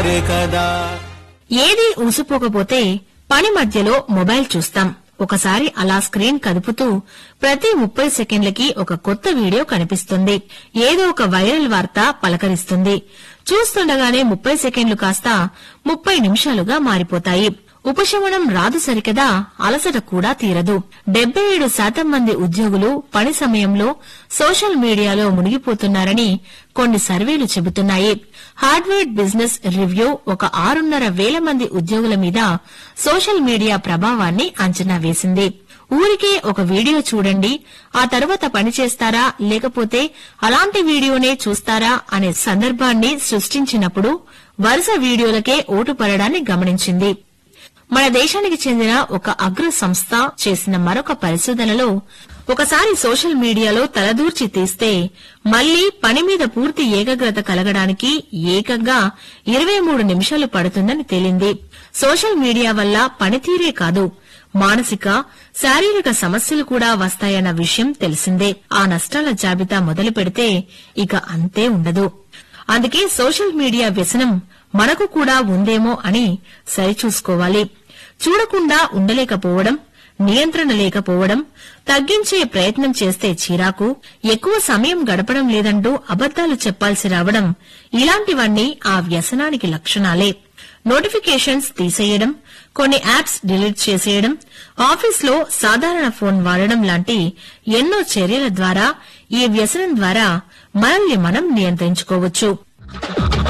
కదా ఏదీ ఊసిపోకపోతే పని మధ్యలో మొబైల్ చూస్తాం ఒకసారి అలా స్క్రీన్ కదుపుతూ ప్రతి ముప్పై సెకండ్లకి ఒక కొత్త వీడియో కనిపిస్తుంది ఏదో ఒక వైరల్ వార్త పలకరిస్తుంది చూస్తుండగానే ముప్పై సెకండ్లు కాస్త ముప్పై నిమిషాలుగా మారిపోతాయి ఉపశమనం రాదు సరికదా అలసట కూడా తీరదు డెబ్బై ఏడు శాతం మంది ఉద్యోగులు పని సమయంలో సోషల్ మీడియాలో మునిగిపోతున్నారని కొన్ని సర్వేలు చెబుతున్నాయి హార్డ్వేర్ బిజినెస్ రివ్యూ ఒక ఆరున్నర వేల మంది ఉద్యోగుల మీద సోషల్ మీడియా ప్రభావాన్ని అంచనా వేసింది ఊరికే ఒక వీడియో చూడండి ఆ తర్వాత పని చేస్తారా లేకపోతే అలాంటి వీడియోనే చూస్తారా అనే సందర్భాన్ని సృష్టించినప్పుడు వరుస వీడియోలకే ఓటు పడడాన్ని గమనించింది మన దేశానికి చెందిన ఒక అగ్ర సంస్థ చేసిన మరొక పరిశోధనలో ఒకసారి సోషల్ మీడియాలో తలదూర్చి తీస్తే మళ్లీ పని మీద పూర్తి ఏకాగ్రత కలగడానికి ఏకంగా ఇరవై మూడు నిమిషాలు పడుతుందని తేలింది సోషల్ మీడియా వల్ల పనితీరే కాదు మానసిక శారీరక సమస్యలు కూడా వస్తాయన్న విషయం తెలిసిందే ఆ నష్టాల జాబితా మొదలు పెడితే ఇక అంతే ఉండదు అందుకే సోషల్ మీడియా వ్యసనం మనకు కూడా ఉందేమో అని సరిచూసుకోవాలి చూడకుండా ఉండలేకపోవడం నియంత్రణ లేకపోవడం తగ్గించే ప్రయత్నం చేస్తే చిరాకు ఎక్కువ సమయం గడపడం లేదంటూ అబద్దాలు చెప్పాల్సి రావడం ఇలాంటివన్నీ ఆ వ్యసనానికి లక్షణాలే నోటిఫికేషన్స్ తీసేయడం కొన్ని యాప్స్ డిలీట్ చేసేయడం ఆఫీస్లో సాధారణ ఫోన్ వాడడం లాంటి ఎన్నో చర్యల ద్వారా ఈ వ్యసనం ద్వారా మనల్ని మనం నియంత్రించుకోవచ్చు